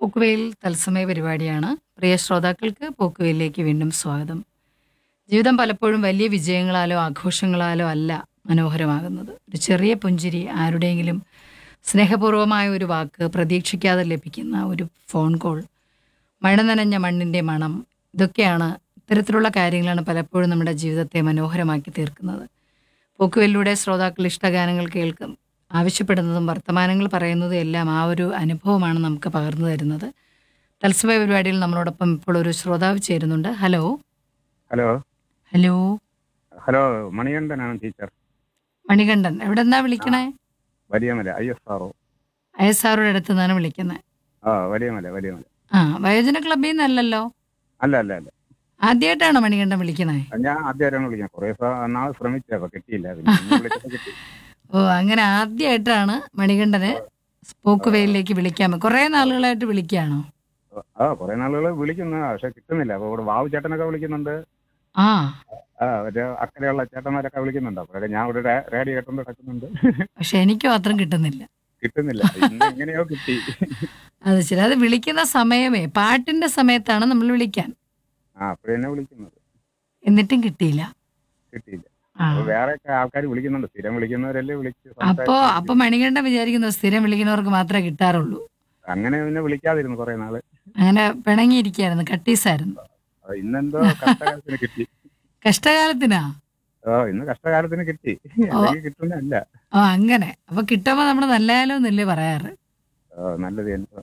പോക്കുവെയിൽ തത്സമയ പരിപാടിയാണ് പ്രിയ ശ്രോതാക്കൾക്ക് പോക്കുവെയിലേക്ക് വീണ്ടും സ്വാഗതം ജീവിതം പലപ്പോഴും വലിയ വിജയങ്ങളാലോ ആഘോഷങ്ങളാലോ അല്ല മനോഹരമാകുന്നത് ഒരു ചെറിയ പുഞ്ചിരി ആരുടെയെങ്കിലും സ്നേഹപൂർവമായ ഒരു വാക്ക് പ്രതീക്ഷിക്കാതെ ലഭിക്കുന്ന ഒരു ഫോൺ കോൾ മഴ നനഞ്ഞ മണ്ണിൻ്റെ മണം ഇതൊക്കെയാണ് ഇത്തരത്തിലുള്ള കാര്യങ്ങളാണ് പലപ്പോഴും നമ്മുടെ ജീവിതത്തെ മനോഹരമാക്കി തീർക്കുന്നത് പോക്കുവെല്ലിലൂടെ ശ്രോതാക്കൾ ഇഷ്ടഗാനങ്ങൾ കേൾക്കും ആവശ്യപ്പെടുന്നതും വർത്തമാനങ്ങൾ പറയുന്നതും എല്ലാം ആ ഒരു അനുഭവമാണ് നമുക്ക് പകർന്നു തരുന്നത് തത്സമയ പരിപാടിയിൽ നമ്മളോടൊപ്പം ഇപ്പോൾ ഒരു ശ്രോതാവ് ചേരുന്നുണ്ട് ഹലോ ഹലോ ഹലോ ഹലോ മണികണ്ഠനാണ് ടീച്ചർ മണികണ്ഠൻ എവിടെ നിന്നാ വിളിക്കണേ Valiyamala I S R O അയസാറുടെ അടുത്ത് നിന്നാണ് വിളിക്കുന്നത് ആ വലിയമല വലിയമല ആ വയോജന ക്ലബിൽ നിന്നല്ലല്ലോ അല്ല അല്ല അല്ല ആദ്യമായിട്ടാണോ മണികണ്ഠൻ വിളിക്കണേ ഞാൻ ആദ്യമായിട്ടാണ് വിളിക്കുന്നത് കുറേ സ- നാൾ ശ്രമിച്ചേ അപ്പൊ കിട്ടിയില്ല പിന്നെ ഇന്ന് വിളിച്ചപ്പോ കിട്ടി ഓ അങ്ങനെ ആദ്യമായിട്ടാണ് മണികണ്ഠന് പോക്കുവെയിലേക്ക് വിളിക്കാൻ കുറേ നാളുകളായിട്ട് വിളിക്കുകയാണോ ആ കുറെ നാളുകൾ വിളിക്കുന്നു പക്ഷെ കിട്ടുന്നില്ല അപ്പൊ ഇവിടെ വാവു ചേട്ടനൊക്കെ വിളിക്കുന്നുണ്ട് ആ ആ ഒരു അക്കരെയുള്ള ചേട്ടന്മാരൊക്കെ വിളിക്കുന്നുണ്ട് അപ്പോഴൊക്കെ ഞാൻ ഇവിടെ റേ- റേഡിയോ കേട്ടോണ്ട് കിടക്കുന്നുണ്ട് പക്ഷെ എനിക്ക് മാത്രം കിട്ടുന്നില്ല കിട്ടുന്നില്ല ഇന്ന് എങ്ങനെയോ കിട്ടി അത് ശരി അത് വിളിക്കുന്ന സമയമേ പാട്ടിന്റെ സമയത്താണ് നമ്മൾ വിളിക്കാൻ ആ അപ്പോഴെന്നെ വിളിക്കുന്നത് എന്നിട്ടും കിട്ടിയില്ല കിട്ടിയില്ല ആ അപ്പൊ വേറെ ആൾക്കാർ വിളിക്കുന്നുണ്ട് സ്ഥിരം വിളിക്കുന്നവരല്ലേ വിളിച്ച് അപ്പോ സംസാരിച്ച് അപ്പൊ മണികണ്ഠൻ വിചാരിക്കുന്നു സ്ഥിരം വിളിക്കുന്നവർക്ക് മാത്രമേ കിട്ടാറുള്ളൂ അങ്ങനെ പിന്നെ വിളിക്കാതിരുന്നു കുറെ നാള് അങ്ങനെ പിണങ്ങിയിരിക്കുകയായിരുന്നു കട്ടീസായിരുന്നു അപ്പൊ ഇന്നെന്തോ കഷ്ടകാലത്തിന് കിട്ടി കഷ്ടകാലത്തിനാ ഓ ഇന്ന് കഷ്ടകാലത്തിന് കിട്ടി അല്ലെങ്കിൽ കിട്ടുന്നല്ല ഓ അങ്ങനെ അപ്പൊ കിട്ടുമ്പോ നമ്മൾ നല്ലയാലോ എന്നല്ലേ പറയാറ് ഓ നല്ലത് തന്നെ.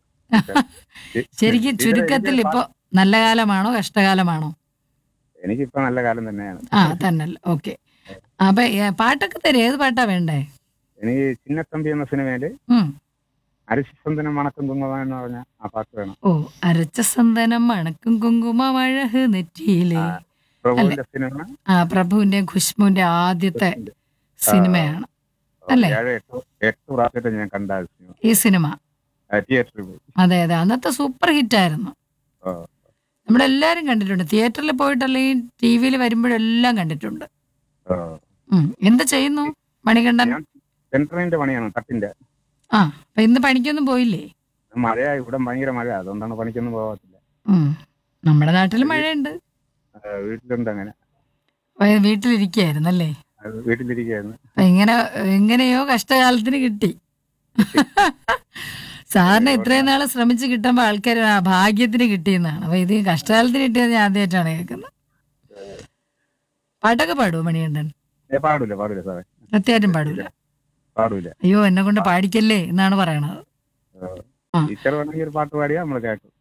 ശരിക്കും ഇത് ചുരുക്കത്തിൽ എനിക്ക് ഇപ്പൊ നല്ല കാലമാണോ കഷ്ടകാലമാണോ എനിക്കിപ്പോ നല്ല കാലം തന്നെയാണ് ആ തന്നല്ല ഓക്കെ അപ്പൊ ഏ, പാട്ടൊക്കെ തരും ഏത് പാട്ടാ വേണ്ടേ എനിക്ക് ചിന്നത്തമ്പി എന്ന സിനിമയില് ഉം അരിശന്തനം മണക്കം കുങ്കുമം എന്ന് പറഞ്ഞ ആ പാട്ട് വേണം ഓ അരച്ച സന്തനം മണക്കും കുങ്കുമ മഴഹ് നെറ്റിയിലെ പ്രഭുവിന്റെ സിനിമ ആ പ്രഭുവിന്റെ ഖുഷ്മുവിന്റെ ആദ്യത്തെ സിനിമയാണ് അല്ലേ? ഏഴ് എട്ട് എട്ട് പ്രാവശ്യമായിട്ട് ഞാൻ കണ്ട ആ സിനിമ ഈ സിനിമ ആ, തിയേറ്ററിൽ പോയി അതെ അതെ അന്നത്തെ സൂപ്പർ ഹിറ്റ് ആയിരുന്നു ഓ, നമ്മളെല്ലാരും കണ്ടിട്ടുണ്ട് തിയേറ്ററിൽ പോയിട്ടല്ലെങ്കിൽ ടി വിയിൽ വരുമ്പോഴെല്ലാം കണ്ടിട്ടുണ്ട് ഓ. ഉം. എന്ത് ചെയ്യുന്നു മണികണ്ഠൻ ഞാൻ സെൻട്രലിന്റെ പണിയാണ് തട്ടിന്റെ ആ അപ്പൊ ഇന്ന് പണിക്കൊന്നും പോയില്ലേ മഴയാ ഇവിടെ ഭയങ്കര മഴ അതുകൊണ്ടാണ് പണിക്കൊന്നും പോകത്തില്ല ഉം. നമ്മുടെ നാട്ടിൽ മഴയുണ്ട് ആ, വീട്ടിലുണ്ട് അങ്ങനെ അപ്പൊ വീട്ടിലിരിക്കുകയായിരുന്നു അല്ലേ അത് വീട്ടിലിരിക്കുകയായിരുന്നു അപ്പൊ ഇങ്ങനെ എങ്ങനെയോ കഷ്ടകാലത്തിന് കിട്ടി സാറിന് ഇത്രയും നാള് ശ്രമിച്ച് കിട്ടുമ്പോ ആൾക്കാർ ആ ഭാഗ്യത്തിന് കിട്ടിയെന്നാണ് അപ്പൊ ഇത് കഷ്ടകാലത്തിന് കിട്ടിയത് ഞാൻ ആദ്യമായിട്ടാണ് കേൾക്കുന്നത് പാട്ടൊക്കെ പാടുവോ മണികണ്ഠൻ ഏ, പാടൂല പാടൂല സാറേ സത്യമായിട്ടും പാടൂല പാടൂല അയ്യോ എന്നെ കൊണ്ട് പാടിക്കല്ലേ എന്നാണ് പറയണത് ആ. ടീച്ചർ വേണമെങ്കിൽ ഒരു പാട്ട് പാടിയാൽ നമ്മൾ കേൾക്കും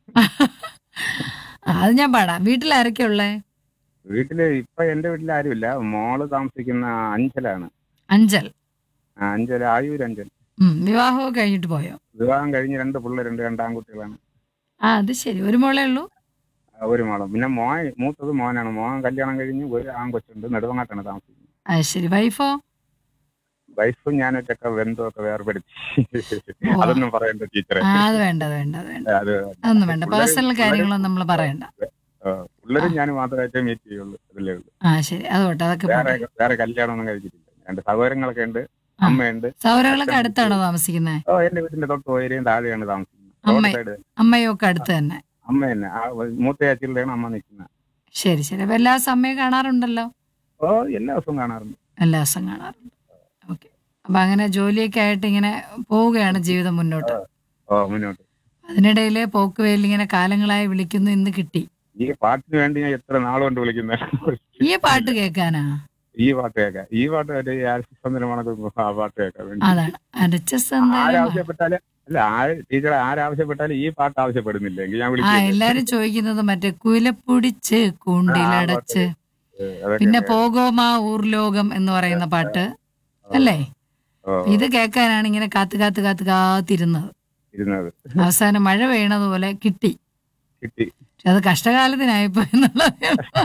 ആ, അത് ഞാൻ പാടാം വീട്ടിൽ ആരൊക്കെ ഉള്ളേ വീട്ടില് ഇപ്പൊ എന്റെ വീട്ടിൽ ആരുമില്ല മോള് താമസിക്കുന്ന അഞ്ചലാണ് അഞ്ചൽ ആ, അഞ്ചൽ ആയൂർ അഞ്ചൽ ഉം വിവാഹമൊക്കെ കഴിഞ്ഞിട്ട് പോയോ വിവാഹം കഴിഞ്ഞ് രണ്ട് പിള്ളേരുണ്ട് രണ്ട് ആൺകുട്ടികളാണ് ആ അത് ശരി ഒരു മോളേ ഉള്ളൂ ആ, ഒരു മോളും പിന്നെ മോൻ മൂത്തത് മോനാണ് മോൻ കല്യാണം കഴിഞ്ഞ് ഒരു ആൺകൊച്ചുണ്ട് നെടുവങ്ങാട്ടാണ് താമസിക്കുന്നത് അത് ശരി വൈഫോ വൈഫും ഞാനൊക്കെ ബന്ധമൊക്കെ വേർപെടുത്തി അതൊന്നും പറയണ്ട ടീച്ചറെ ആ അത് വേണ്ട അത് വേണ്ട അത് വേണ്ട അത് അതൊന്നും വേണ്ട പിള്ളേര് പേഴ്സണൽ കാര്യങ്ങളൊന്നും നമ്മൾ പറയണ്ട ആ, പിള്ളേരും ഞാൻ മാത്രമായിട്ടേ മീറ്റ് ചെയ്യുള്ളൂ അതിലേ ഉള്ളൂ ആ ശരി അത് പോട്ടെ അതൊക്കെ വേറെ പോട്ടെ വേറെ കല്യാണമൊന്നും കഴിച്ചിട്ടില്ല രണ്ട് സഹോദരങ്ങളൊക്കെ ഉണ്ട് ആ. അമ്മയുണ്ട് സൗരകളൊക്കെ അടുത്താണോ താമസിക്കുന്നത് ഓ എന്റെ വീട്ടിന്റെ തൊട്ട് പോയരയും താഴെയാണ് താമസിക്കുന്നത് അമ്മ. റോഡ് സൈഡ് അമ്മയും ഒക്കെ അടുത്ത് തന്നെ അമ്മ തന്നെ ആ മൂത്ത ചേച്ചിയിലാണ് അമ്മ നിൽക്കുന്നത് ശരി ശരി അപ്പൊ എല്ലാ ദിവസം അമ്മയെ കാണാറുണ്ടല്ലോ ഓ എല്ലാ ദിവസവും കാണാറുണ്ട് എല്ലാ ദിവസം കാണാറുണ്ട് ഓക്കെ അപ്പൊ അങ്ങനെ ജോലിയൊക്കെ ആയിട്ട് ഇങ്ങനെ പോവുകയാണ് ജീവിതം മുന്നോട്ട് ഓ മുന്നോട്ട് അതിനിടയിൽ പോക്കുവേലി ഇങ്ങനെ കാലങ്ങളായി വിളിക്കുന്നു ഇന്ന് കിട്ടി ഈ പാട്ടിന് വേണ്ടി ഞാൻ എത്ര നാളുകൊണ്ട് വിളിക്കുന്നത് ഈ പാട്ട് കേൾക്കാനാ ഈ പാട്ട് കേൾക്കാം ഈ പാട്ട് മറ്റേ ഈ ആശിസ്വന്തരമാണൊക്കെ ആ പാട്ട് കേൾക്കാൻ വേണ്ടി അതാണ് അരച്ച സന്തനം ആരാവശ്യപ്പെട്ടാലും അല്ല ആര് ടീച്ചർ ആരാവശ്യപ്പെട്ടാലും ഈ പാട്ട് ആവശ്യപ്പെടുന്നില്ല എങ്കിൽ ഞാൻ ആ വിളിക്കും എല്ലാരും ചോദിക്കുന്നത് മറ്റേ കുലപ്പൊടിച്ച് കൂണ്ടിലടച്ച് അതൊക്കെ പിന്നെ പോകോമാ ഊർലോകം എന്ന് പറയുന്ന പാട്ട് അല്ലേ ഓ, ഇത് കേൾക്കാനാണ് ഇങ്ങനെ കാത്ത് കാത്ത് കാത്ത് കാത്തിരുന്നത് ഇരുന്നത് അവസാനം മഴ പെയ്യണത് പോലെ കിട്ടി കിട്ടി പക്ഷെ അത് കഷ്ടകാലത്തിനായപ്പോ എന്നുള്ളത്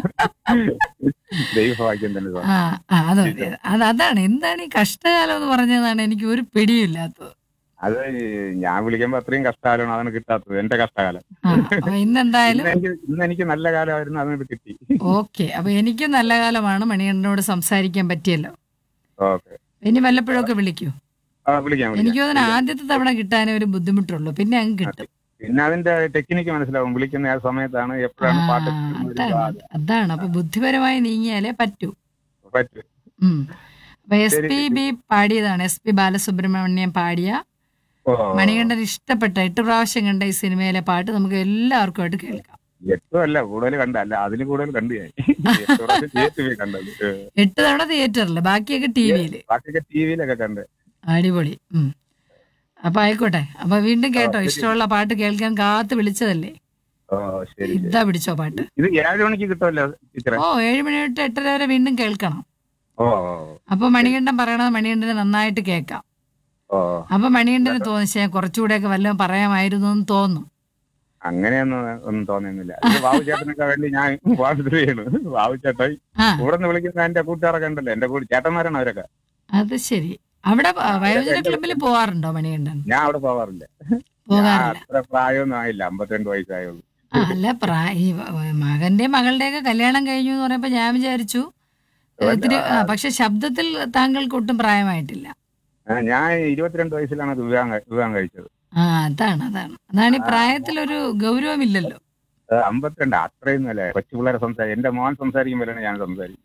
ദൈവഭാഗ്യം തന്നെ സാർ. ആ ആ, അത് മതി. അത് അതാണ് എന്താണ് ഈ കഷ്ടകാലം എന്ന് പറഞ്ഞതാണ് എനിക്ക് ഒരു പിടിയില്ലാത്തത് അത് ഞാൻ വിളിക്കുമ്പോ അത്രയും കഷ്ടകാലമാണ് അതാണ് കിട്ടാത്തത് എന്റെ കഷ്ടകാലം ആ അപ്പൊ ഇന്നെന്തായാലും ഇന്ന് എനിക്ക് ഇന്ന് എനിക്ക് നല്ല കാലമായിരുന്നു അതിനോട് കിട്ടി ഓക്കെ അപ്പൊ എനിക്കും നല്ല കാലമാണ് മണിയണ്ണനോട് സംസാരിക്കാൻ പറ്റിയല്ലോ ഓക്കെ ഇനി വല്ലപ്പോഴൊക്കെ വിളിക്കൂ ആ വിളിക്കാം എനിക്ക് വിളിക്കാം തോന്നുന്നു ആദ്യത്തെ തവണ കിട്ടാനേ ഒരു ബുദ്ധിമുട്ടുള്ളൂ പിന്നെ അങ്ങ് കിട്ടും പിന്നെ അതിന്റെ ടെക്നിക്ക് മനസ്സിലാവും വിളിക്കുന്ന ആ സമയത്താണ് ആ, എപ്പോഴാണ് പാട്ട് അതാണ് അതാണ് അപ്പൊ ബുദ്ധിപരമായി നീങ്ങിയാലേ പറ്റൂ പറ്റും ഉം. അപ്പൊ എസ് ശരി. പി ബി പാടിയതാണ് എസ് പി ബാലസുബ്രഹ്മണ്യം പാടിയ ഓ മണികണ്ഠൻ ഇഷ്ടപ്പെട്ട എട്ട് പ്രാവശ്യം കണ്ട ഈ സിനിമയിലെ പാട്ട് നമുക്ക് എല്ലാവർക്കും ആയിട്ട് കേൾക്കാം എട്ടും അല്ല കൂടുതൽ കണ്ട അല്ല അതിന് കൂടുതൽ കണ്ടു ഞാൻ എട്ട് പ്രാവശ്യം തിയേറ്ററിൽ പോയി കണ്ടത് ഏ. എട്ട് തവണ തിയേറ്ററിൽ ബാക്കിയൊക്കെ ടി വിയിൽ ബാക്കിയൊക്കെ ടി വിയിലൊക്കെ കണ്ട് അടിപൊളി ഉം. അപ്പൊ ആയിക്കോട്ടെ അപ്പൊ വീണ്ടും കേട്ടോ ഇഷ്ടമുള്ള പാട്ട് കേൾക്കാൻ കാത്ത് വിളിച്ചതല്ലേ ഓ ശരി ശരി. ഇതാ പിടിച്ചോ പാട്ട് ഇത് ഏഴ് മണിക്ക് കിട്ടുമല്ലോ ടീച്ചറെ ഓ ഏഴ് മണി തൊട്ട് എട്ടര വരെ വീണ്ടും കേൾക്കണം ഓ ഓ, അപ്പൊ മണികണ്ഠൻ പറയണത് മണികണ്ഠന് നന്നായിട്ട് കേൾക്കാം ഓ അപ്പൊ മണികണ്ഠന് തോന്നിച്ചേ കുറച്ചുകൂടെയൊക്കെ വല്ലതും പറയാമായിരുന്നു എന്ന് തോന്നും അങ്ങനെയൊന്നും ഒന്നും തോന്നുന്നില്ല ഇത് ബാബു ചേട്ടനൊക്കെ വേണ്ടി ഞാൻ വാദിക്കുകയാണ് ബാബു ചേട്ടൻ ആ കൂടെ നിന്ന് വിളിക്കുന്ന എന്റെ കൂട്ടുകാരൊക്കെ ഉണ്ടല്ലോ എന്റെ കൂടെ ചേട്ടന്മാരാണ് അവരൊക്കെ അത് ശരി അവിടെ പ- വയോജന ക്ലബിൽ പോവാറുണ്ടോ മണികണ്ഠൻ ഞാൻ അവിടെ പോവാറില്ല ഞാൻ പോകാറില്ല അത്ര പ്രായമൊന്നും ആയില്ല അമ്പത്തിരണ്ട് വയസ്സായുള്ളൂ ആ, അല്ല പ്രായ ഈ വ- മകന്റെ മകളുടെ ഒക്കെ കല്യാണം കഴിഞ്ഞു എന്ന് പറയുമ്പോ ഞാൻ വിചാരിച്ചു ഇത്തിരി ആ, പക്ഷെ ശബ്ദത്തിൽ താങ്കൾക്ക് ഒട്ടും പ്രായമായിട്ടില്ല ആ, ഞാൻ ഇരുപത്തിരണ്ട് വയസ്സിലാണ് അത് വിവാഹം കഴി- വിവാഹം കഴിച്ചത് ആ അതാണ് അതാണ് അതാണ് ഈ പ്രായത്തിലൊരു ഗൗരവമില്ലല്ലോ അത് അമ്പത്തിരണ്ട് അത്രയൊന്നും അല്ലേ കൊച്ചു പിള്ളേരെ സംസാരിക്കും എന്റെ മോൻ സംസാരിക്കുമ്പോഴാണ് ഞാൻ സംസാരിക്കും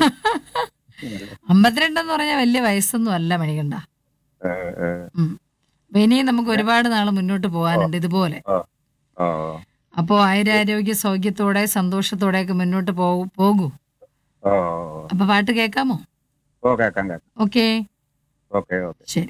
അമ്പത്തിരണ്ടെന്ന് പറഞ്ഞാൽ വലിയ വയസ്സൊന്നും അല്ല മണികണ്ഠ ഏ, ഏ, ഉം. അപ്പൊ ഇനിയും നമുക്ക് ഒരുപാട് നാൾ മുന്നോട്ട് പോകാനുണ്ട് ഇതുപോലെ ഓ അപ്പോ ആയുരാരോഗ്യ സൗഖ്യത്തോടെ സന്തോഷത്തോടെയൊക്കെ മുന്നോട്ട് പോകൂ പോകൂ ഓ അപ്പൊ പാട്ട് കേൾക്കാമോ ഓ കേക്കാം കേക്കാം ഓക്കേ ഓക്കെ ഓക്കെ ശരി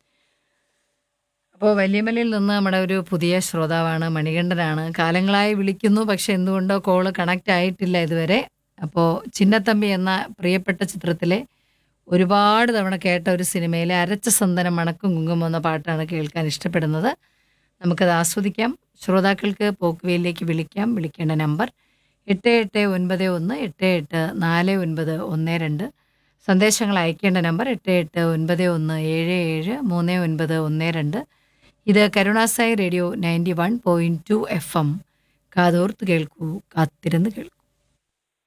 അപ്പോൾ വലിയമലയിൽ നിന്ന് നമ്മുടെ ഒരു പുതിയ ശ്രോതാവാണ് മണികണ്ഠനാണ് കാലങ്ങളായി വിളിക്കുന്നു പക്ഷെ എന്തുകൊണ്ടോ കോള് കണക്റ്റ് ആയിട്ടില്ല ഇതുവരെ അപ്പോൾ ചിന്നത്തമ്പി എന്ന പ്രിയപ്പെട്ട ചിത്രത്തിലെ ഒരുപാട് തവണ കേട്ട ഒരു സിനിമയിലെ അരച്ച സന്തനം മണക്കും കുങ്കുമം എന്ന പാട്ടാണ് കേൾക്കാൻ ഇഷ്ടപ്പെടുന്നത് നമുക്കത് ആസ്വദിക്കാം ശ്രോതാക്കൾക്ക് പോക്കുവയിലേക്ക് വിളിക്കാം വിളിക്കേണ്ട നമ്പർ എട്ട് എട്ട് ഒൻപത് ഒന്ന് എട്ട് എട്ട് നാല് ഒൻപത് ഒന്ന് രണ്ട് സന്ദേശങ്ങൾ അയക്കേണ്ട നമ്പർ എട്ട് എട്ട് ഒൻപത് ഒന്ന് ഏഴ് ഏഴ് മൂന്ന് ഒൻപത് ഒന്ന് രണ്ട് ഇത് Karunasai radio ninety one point two F M കാതോർത്ത് കേൾക്കൂ കാത്തിരുന്ന് കേൾക്കൂ